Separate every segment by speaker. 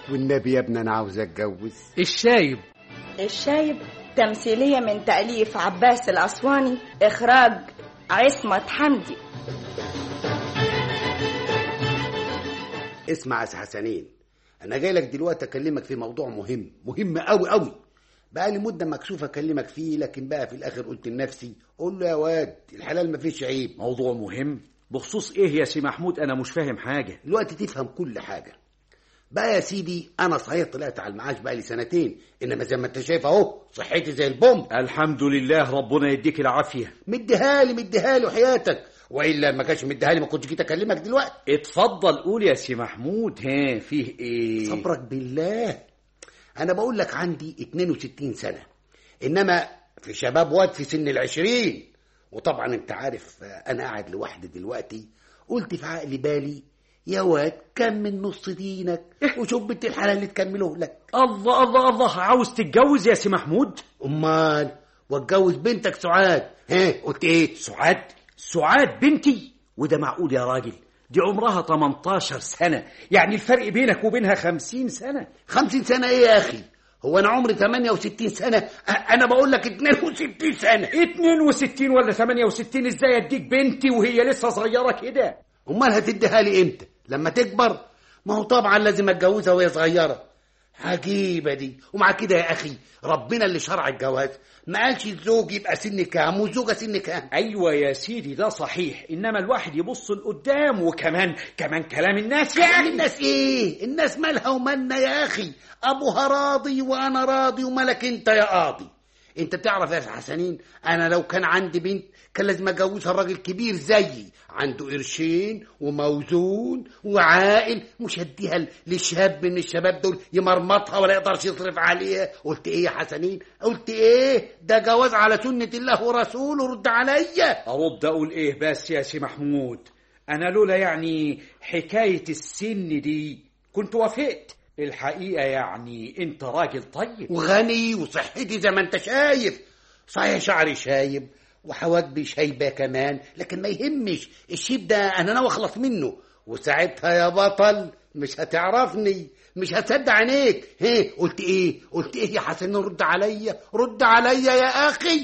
Speaker 1: والنبي يا ابني انا عاوز اتجوز
Speaker 2: الشايب
Speaker 3: الشايب تمثيلية من تأليف عباس الأسواني إخراج عصمت حمدي
Speaker 1: اسمع يا سي حسنين انا جاي لك دلوقتي اكلمك في موضوع مهم مهم قوي قوي بقى لي مده مكسوف اكلمك فيه لكن بقى في الاخر قلت لنفسي قول له يا واد الحلال مفيش عيب
Speaker 2: موضوع مهم بخصوص ايه يا سي محمود انا مش فاهم حاجه
Speaker 1: دلوقتي تفهم كل حاجه بقى يا سيدي انا صحيح طلعت على المعاش بقى لي سنتين انما زي ما انت شايف اهو صحتي زي البوم
Speaker 2: الحمد لله ربنا يديك العافيه
Speaker 1: مديها لي مديها لي وحياتك والا ما كانش مديها لي ما كنتش جيت اكلمك دلوقتي
Speaker 2: اتفضل قول يا سي محمود ها فيه ايه
Speaker 1: صبرك بالله انا بقول لك عندي 62 سنه انما في شباب واد في سن العشرين وطبعا انت عارف آه، انا قاعد لوحدي دلوقتي قلت في عقلي بالي يا واد كمل نص دينك وشوف بنت الحلال اللي تكمله لك
Speaker 2: الله الله الله عاوز تتجوز يا سي محمود
Speaker 1: امال واتجوز بنتك سعاد ها قلت ايه
Speaker 2: سعاد سعاد بنتي وده معقول يا راجل دي عمرها 18 سنة يعني الفرق بينك وبينها 50 سنة
Speaker 1: خمسين سنة ايه يا اخي هو انا عمري 68 سنة أ- انا بقول لك 62 سنة
Speaker 2: 62 ولا 68 ازاي اديك بنتي وهي لسه صغيرة كده
Speaker 1: امال هتديها لي امتى لما تكبر ما هو طبعا لازم اتجوزها وهي صغيره عجيبه دي ومع كده يا اخي ربنا اللي شرع الجواز ما قالش الزوج يبقى سن كام والزوجه سن كام
Speaker 2: ايوه يا سيدي ده صحيح انما الواحد يبص لقدام وكمان كمان كلام الناس يعني
Speaker 1: الناس ايه الناس مالها ومالنا يا اخي ابوها راضي وانا راضي ومالك انت يا قاضي انت تعرف يا حسنين انا لو كان عندي بنت كان لازم اجوزها الراجل كبير زيي عنده قرشين وموزون وعاقل مش هديها ل- لشاب من الشباب دول يمرمطها ولا يقدرش يصرف عليها قلت ايه يا حسنين قلت ايه ده جواز على سنة الله ورسوله رد عليا
Speaker 2: ارد اقول ايه بس يا سي محمود انا لولا يعني حكاية السن دي كنت وافقت الحقيقة يعني انت راجل طيب
Speaker 1: وغني وصحتي زي ما انت شايف صحيح شعري شايب وحواجبي شايبه كمان لكن ما يهمش الشيب ده انا ناوي اخلص منه وساعتها يا بطل مش هتعرفني مش هتصدق عينيك هي قلت ايه قلت ايه يا حسن رد عليا رد عليا يا اخي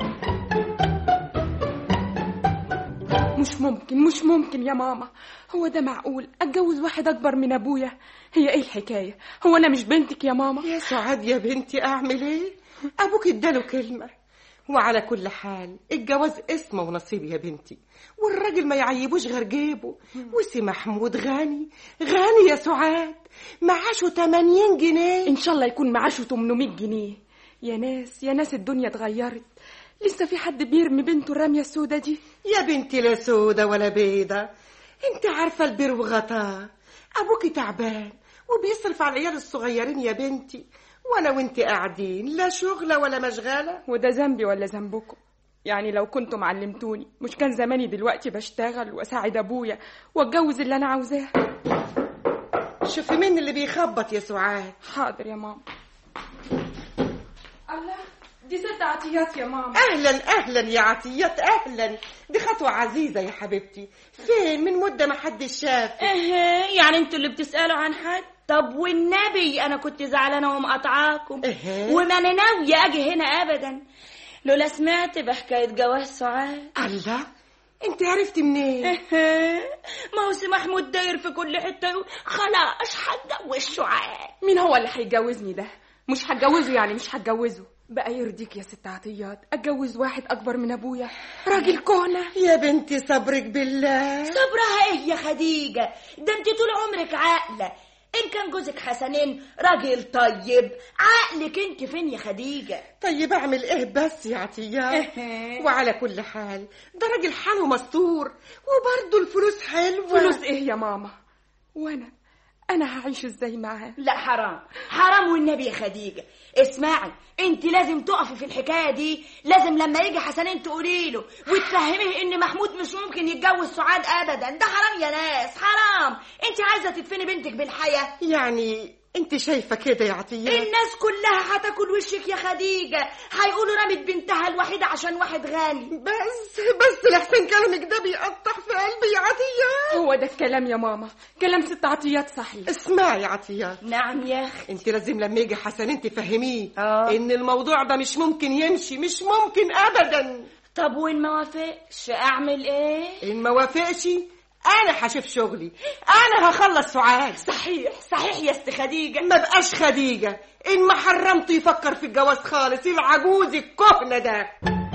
Speaker 4: مش ممكن مش ممكن يا ماما هو ده معقول اتجوز واحد اكبر من ابويا هي ايه الحكايه هو انا مش بنتك يا ماما
Speaker 5: يا سعاد يا بنتي اعمل ايه ابوك اداله كلمه وعلى كل حال الجواز اسمه ونصيب يا بنتي والراجل ما يعيبوش غير جيبه وسي محمود غني غني يا سعاد معاشه 80 جنيه
Speaker 4: ان شاء الله يكون معاشه 800 جنيه يا ناس يا ناس الدنيا اتغيرت لسه في حد بيرمي بنته الرميه السودة دي
Speaker 5: يا بنتي لا سودة ولا بيضة انت عارفة البير وغطاه ابوكي تعبان وبيصرف على العيال الصغيرين يا بنتي وانا وانت قاعدين لا شغلة ولا مشغلة
Speaker 4: وده ذنبي ولا ذنبكم يعني لو كنتم علمتوني مش كان زماني دلوقتي بشتغل واساعد ابويا واتجوز اللي انا عاوزاه
Speaker 5: شوفي مين اللي بيخبط يا سعاد
Speaker 4: حاضر يا ماما الله دي ست عطيات يا ماما
Speaker 5: اهلا اهلا يا عطيات اهلا دي خطوة عزيزة يا حبيبتي فين من مدة ما حدش شاف
Speaker 3: ايه يعني انتوا اللي بتسألوا عن حد طب والنبي انا كنت زعلانه ومقاطعاكم
Speaker 5: إيه؟
Speaker 3: وما انا ناويه اجي هنا ابدا لولا سمعت بحكايه جواز سعاد
Speaker 5: الله انت عرفتي منين
Speaker 3: ما هو سي محمود داير في كل حته يقول خلاص هتجوز سعاد
Speaker 4: مين هو اللي هيجوزني ده مش هتجوزه يعني مش هتجوزه بقى يرضيك يا ست عطيات اتجوز واحد اكبر من ابويا راجل كهنه
Speaker 5: يا بنتي صبرك بالله
Speaker 3: صبرها ايه يا خديجه ده انت طول عمرك عاقله ان كان جوزك حسنين راجل طيب عقلك انت فين يا خديجه
Speaker 5: طيب اعمل ايه بس يا عطيات وعلى كل حال ده راجل حاله مستور وبرضه الفلوس حلوه
Speaker 4: فلوس ايه يا ماما وانا انا هعيش ازاي معاه
Speaker 3: لا حرام حرام والنبي يا خديجه اسمعي انت لازم تقفي في الحكايه دي لازم لما يجي حسنين تقولي له وتفهميه ان محمود مش ممكن يتجوز سعاد ابدا ده حرام يا ناس حرام انت عايزه تدفني بنتك بالحياه
Speaker 5: يعني انت شايفه كده يا عطيات
Speaker 3: الناس كلها هتاكل وشك يا خديجه هيقولوا رمت بنتها الوحيده عشان واحد غني
Speaker 5: بس بس لحسن كلامك ده بيقطع في قلبي يا عطيات
Speaker 4: هو ده الكلام يا ماما كلام ست عطيات صحيح
Speaker 5: اسمعي يا عطيات
Speaker 3: نعم يا اخي
Speaker 5: انت لازم لما يجي حسنين تفهميه
Speaker 3: آه.
Speaker 5: ان الموضوع ده مش ممكن يمشي مش ممكن ابدا
Speaker 3: طب وين ما وافقش اعمل ايه
Speaker 5: ان ما وافقش انا هشوف شغلي انا هخلص سعاد
Speaker 3: صحيح صحيح يا ست خديجه
Speaker 5: ما بقاش خديجة إن ما حرمت يفكر في الجواز خالص العجوز الكهنة ده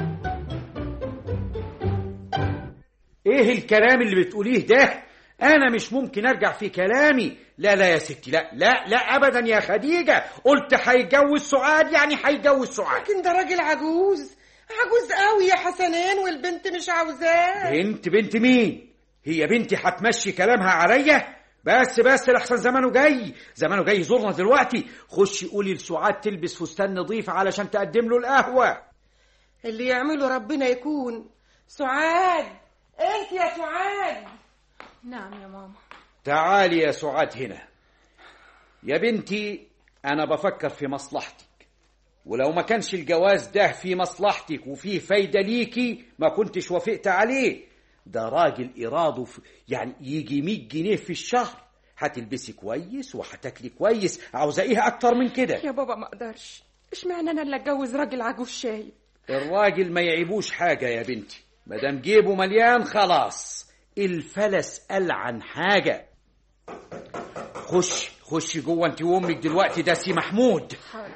Speaker 2: ايه الكلام اللي بتقوليه ده انا مش ممكن ارجع في كلامي لا لا يا ستي لا لا لا ابدا يا خديجه قلت هيتجوز سعاد يعني هيتجوز سعاد
Speaker 5: لكن ده راجل عجوز عجوز قوي يا حسنين والبنت مش عاوزاه
Speaker 2: بنت بنت مين هي بنتي هتمشي كلامها عليا بس بس لحسن زمانه جاي زمانه جاي يزورنا دلوقتي خشي قولي لسعاد تلبس فستان نظيف علشان تقدم له القهوه
Speaker 5: اللي يعمله ربنا يكون سعاد انت يا سعاد
Speaker 4: نعم يا ماما
Speaker 2: تعالي يا سعاد هنا يا بنتي أنا بفكر في مصلحتك ولو ما كانش الجواز ده في مصلحتك وفيه فايدة ليكي ما كنتش وافقت عليه ده راجل إراده في يعني يجي 100 جنيه في الشهر هتلبسي كويس وهتاكلي كويس عاوزة إيه أكتر من كده
Speaker 4: يا بابا ما اقدرش اشمعنى انا اللي اتجوز راجل عجوز شايب
Speaker 2: الراجل ما يعيبوش حاجة يا بنتي مادام جيبه مليان خلاص الفلس قال عن حاجة خش خش جوه انت وامك دلوقتي ده سي محمود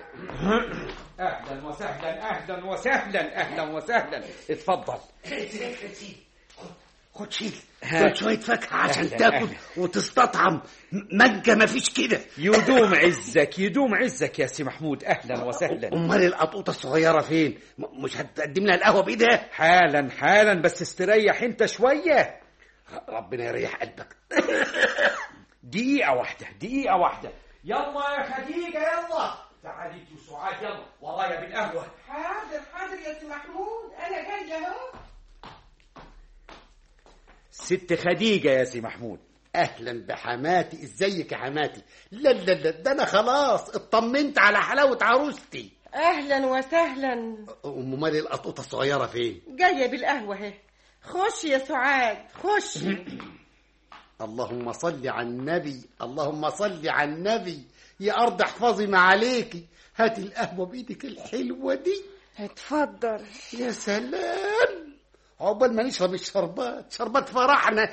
Speaker 2: اهلا وسهلا اهلا وسهلا اهلا وسهلا اتفضل
Speaker 1: خد شيل
Speaker 2: ها.
Speaker 1: خد شوية فاكهة عشان
Speaker 2: أهلا،
Speaker 1: تاكل
Speaker 2: أهلا.
Speaker 1: وتستطعم مانجا مفيش كده
Speaker 2: يدوم عزك يدوم عزك يا سي محمود اهلا وسهلا
Speaker 1: امال القطوطة الصغيرة فين م- مش هتقدم لها القهوة بايدها
Speaker 2: حالا حالا بس استريح انت شويه
Speaker 1: ربنا يريح قلبك
Speaker 2: دقيقة واحدة دقيقة واحدة يلا يا خديجة يلا تعالي انت وسعاد يلا ورايا بالقهوة
Speaker 5: حاضر حاضر يا سي محمود انا جايه اهو
Speaker 2: ست خديجة يا سي محمود
Speaker 1: اهلا بحماتي ازيك يا حماتي لا لا لا ده انا خلاص اطمنت على حلاوة عروستي
Speaker 5: اهلا وسهلا
Speaker 1: امال القطوطة الصغيرة فين
Speaker 5: جايه بالقهوه اهي خش يا سعاد خش
Speaker 1: اللهم صل على النبي اللهم صل على النبي يا أرض احفظي ما عليكي هاتي القهوة بإيدك الحلوة دي
Speaker 4: اتفضل
Speaker 1: يا سلام عقبال ما نشرب الشربات شربات فرحنا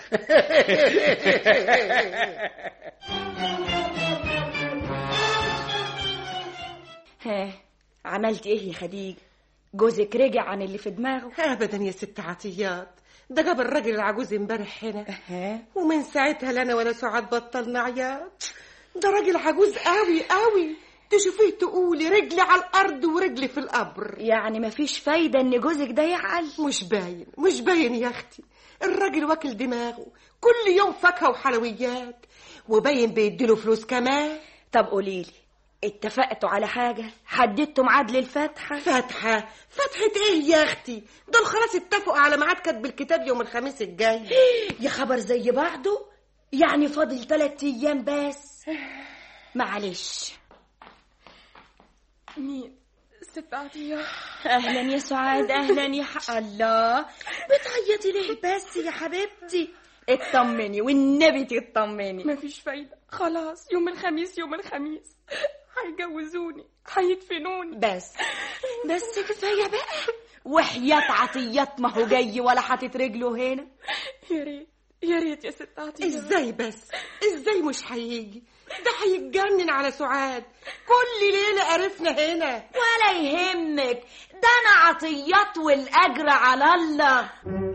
Speaker 3: ها عملت ايه يا خديجه جوزك رجع عن اللي في دماغه
Speaker 5: ابدا يا ست عطيات ده جاب الراجل العجوز امبارح هنا
Speaker 3: ها
Speaker 5: ومن ساعتها لا انا ولا سعاد بطلنا عياط ده راجل عجوز قوي قوي تشوفيه تقولي رجلي على الارض ورجلي في القبر
Speaker 3: يعني مفيش فايده ان جوزك ده يعقل
Speaker 5: مش باين مش باين يا اختي الراجل واكل دماغه كل يوم فاكهه وحلويات وباين بيديله فلوس كمان
Speaker 3: طب قوليلي اتفقتوا على حاجه حددتوا ميعاد للفاتحه
Speaker 5: فاتحه فتحه ايه يا اختي دول خلاص اتفقوا على ميعاد كتب الكتاب يوم الخميس الجاي
Speaker 3: يا خبر زي بعضه يعني فاضل ثلاث ايام بس معلش
Speaker 4: مين ست عطيات
Speaker 3: اهلا يا سعاد اهلا يا ح... الله بتعيطي ليه بس يا حبيبتي اطمني والنبي تطمني
Speaker 4: مفيش فايدة خلاص يوم الخميس يوم الخميس هيجوزوني هيدفنوني
Speaker 3: بس بس كفايه بقى وحياة عطيات ما هو جاي ولا حاطط رجله هنا
Speaker 4: يا ريت يا ريت يا ست عطيات
Speaker 5: ازاي بس ازاي مش هيجي ده هيتجنن على سعاد كل ليله قرفنا هنا
Speaker 3: ولا يهمك ده انا عطيات والاجر على الله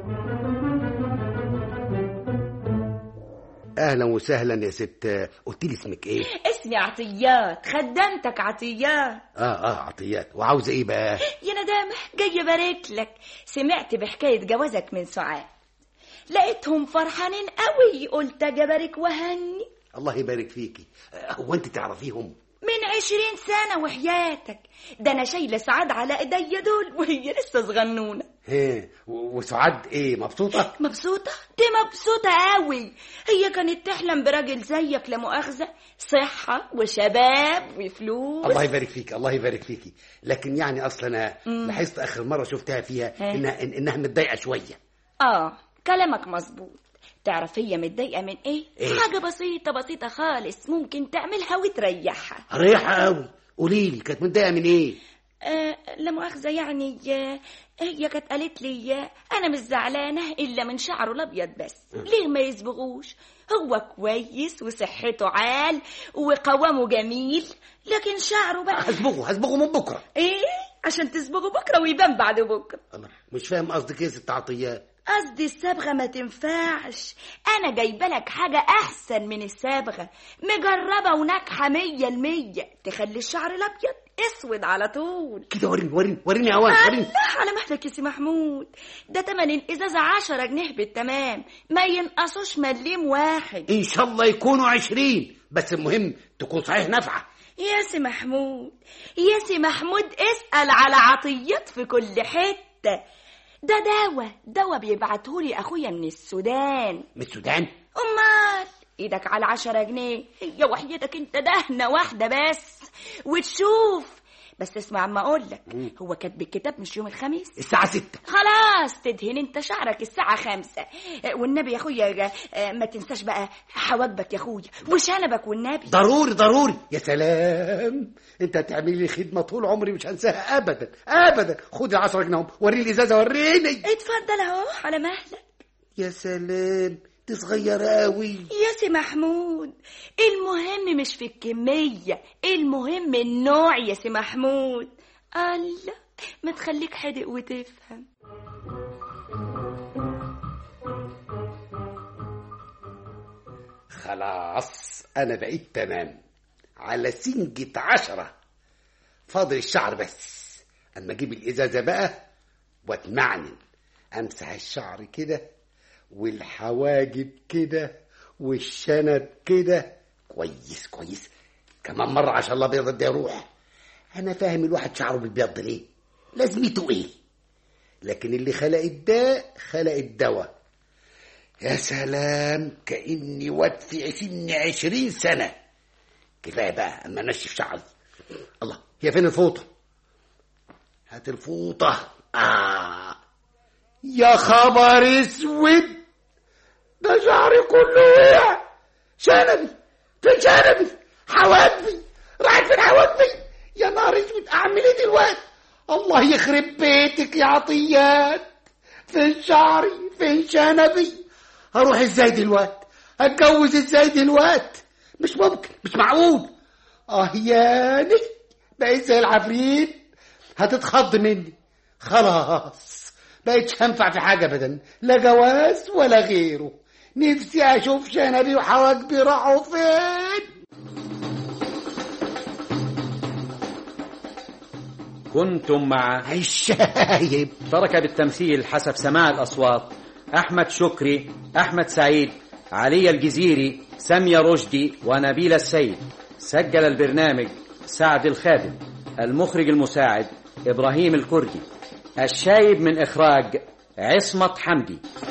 Speaker 1: أهلا وسهلا يا ست قلت لي اسمك إيه؟
Speaker 3: اسمي عطيات خدمتك عطيات
Speaker 1: آه آه عطيات وعاوزة إيه بقى؟
Speaker 3: يا ندامة جاي بارك لك سمعت بحكاية جوازك من سعاد لقيتهم فرحانين قوي قلت اجي ابارك وهني
Speaker 1: الله يبارك فيكي آه، هو أنت تعرفيهم؟
Speaker 3: من عشرين سنة وحياتك ده أنا شايلة سعاد على إيديا دول وهي لسه صغنونة
Speaker 1: ها و- وسعاد إيه مبسوطة؟
Speaker 3: مبسوطة؟ دي مبسوطة قوي هي كانت تحلم براجل زيك لا مؤاخذة صحة وشباب وفلوس
Speaker 1: الله يبارك فيك الله يبارك فيكي لكن يعني أصلا أنا لاحظت آخر مرة شفتها فيها
Speaker 3: ها.
Speaker 1: إنها إن- إنها متضايقة شوية
Speaker 3: آه كلامك مظبوط تعرف هي متضايقة من ايه؟
Speaker 1: إيه؟
Speaker 3: حاجة بسيطة بسيطة خالص ممكن تعملها وتريحها
Speaker 1: ريحة قوي قولي لي كانت متضايقة من ايه
Speaker 3: آه لا مؤاخذة يعني آه، هي كانت قالت لي آه، أنا مش زعلانة إلا من شعره الأبيض بس ليه ما يصبغوش هو كويس وصحته عال وقوامه جميل لكن شعره بقى
Speaker 1: هصبغه هصبغه من بكرة
Speaker 3: إيه عشان تصبغه بكرة ويبان بعد بكرة
Speaker 1: الله مش فاهم قصدك ايه يا ست عطيات
Speaker 3: قصدي الصبغة ما تنفعش أنا جايبة لك حاجة أحسن من الصبغة مجربة وناجحة مية المية تخلي الشعر الأبيض أسود على طول
Speaker 1: كده وريني وريني وريني اوان وريني
Speaker 3: الله على مهلك يا سي محمود ده تمن الإزازة عشرة جنيه بالتمام ما ينقصوش مليم واحد
Speaker 1: ان شاء الله يكونوا عشرين بس المهم تكون صحيح نافعة
Speaker 3: يا سي محمود يا سي محمود اسأل على عطيات في كل حتة ده دواء دواء بيبعتهولي أخويا من السودان
Speaker 1: من السودان
Speaker 3: أمال إيدك على عشرة جنيه هي وحياتك أنت دهنة واحدة بس وتشوف بس اسمع عما أقول لك هو كاتب الكتاب مش يوم الخميس
Speaker 1: الساعة ستة
Speaker 3: خلاص تدهن انت شعرك الساعة خمسة اه، والنبي يا اخويا اه، ما تنساش بقى حواجبك يا اخويا وشنبك والنبي
Speaker 1: ضروري ضروري يا سلام انت هتعملي لي خدمة طول عمري مش هنساها ابدا ابدا خد العشرة جنيه اهم. وريني الازازة وريني
Speaker 3: اتفضل اهو على مهلك
Speaker 1: يا سلام دي صغيرة قوي
Speaker 3: يا سي محمود المهم مش في الكمية المهم النوع يا سي محمود الله ما تخليك حدق وتفهم
Speaker 1: خلاص انا بقيت تمام على سنجة عشرة فاضل الشعر بس اما اجيب الازازة بقى واتمعنن امسح الشعر كده والحواجب كده والشنب كده كويس كويس كمان مرة عشان الابيض ده يروح انا فاهم الواحد شعره بيبيض ليه لازمته ايه لكن اللي خلق الداء خلق الدواء يا سلام كأني واد في سن عشرين سنة كفاية بقى أما نشف شعري الله هي فين الفوطة هات الفوطة آه يا خبر اسود ده شعري كله وقع شنبي في شنبي حواجبي راحت فين حواجبي يا نهار اسود اعمل ايه دلوقتي الله يخرب بيتك يا عطيات فين شعري فين شنبي هروح ازاي دلوقتي اتجوز ازاي دلوقتي مش ممكن مش معقول اه ياني بقيت زي العفريت هتتخض مني خلاص بقيتش هنفع في حاجه ابدا لا جواز ولا غيره نفسي اشوف شنبي وحواجبي راحوا فين
Speaker 2: كنتم مع
Speaker 1: الشايب
Speaker 2: ترك بالتمثيل حسب سماع الأصوات أحمد شكري أحمد سعيد علي الجزيري سامية رشدي ونبيل السيد سجل البرنامج سعد الخادم المخرج المساعد إبراهيم الكردي الشايب من إخراج عصمت حمدي